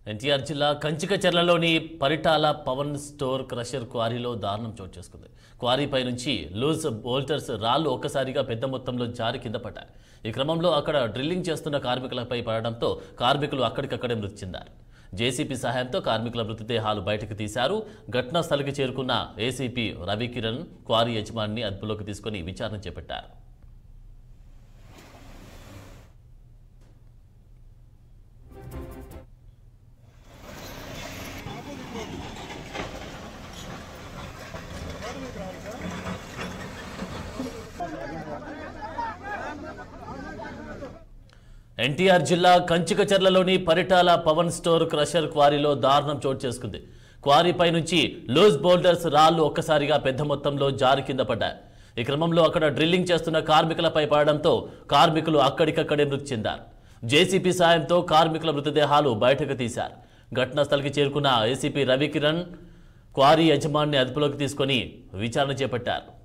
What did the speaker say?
ఎన్టీఆర్ జిల్లా కంచికచెర్లలోని Paritala Pavan store crusher క్వారీలో దారుణం చోటు చేసుకుంది క్వారీపై నుంచి లూజ్ బోల్టర్స్ రాళ్లు ఒక్కసారిగా పెద్ద మొత్తంలో జారి కింద పడ్డాయి ఈ క్రమంలో అక్కడ డ్రిల్లింగ్ చేస్తున్న కార్మికులపై పడడంతో కార్మికులు అక్కడికక్కడే మృతి చెందారు జేసీపీ సహాయంతో కార్మికుల మృతదేహాలు బయటకు తీశారు ఘటనా స్థలికి చేరుకున్న ఏసీపీ రవికిరణ్ క్వారీ యజమానిని అదుపులోకి తీసుకుని విచారణ చేపట్టారు ఎన్టీఆర్ జిల్లా కంచికచర్లలోని పరిటాల పవన్ స్టోర్ క్రషర్ క్వారీలో దారుణం చోటు చేసుకుంది క్వారీపై నుంచి లూజ్ బోల్డర్స్ రాళ్లు ఒక్కసారిగా పెద్ద మొత్తంలో జారి కింద పడ్డాయి ఈ క్రమంలో అక్కడ డ్రిల్లింగ్ చేస్తున్న కార్మికులపై పడడంతో కార్మికులు అక్కడికక్కడే మృతి చెందారు జేసీపీ సాయంతో కార్మికుల మృతదేహాలు బయటకు తీశారు ఘటనా స్థలికి చేరుకున్న ఏసీపీ రవికిరణ్ క్వారీ యజమాని అదుపులోకి తీసుకొని విచారణ చేపట్టారు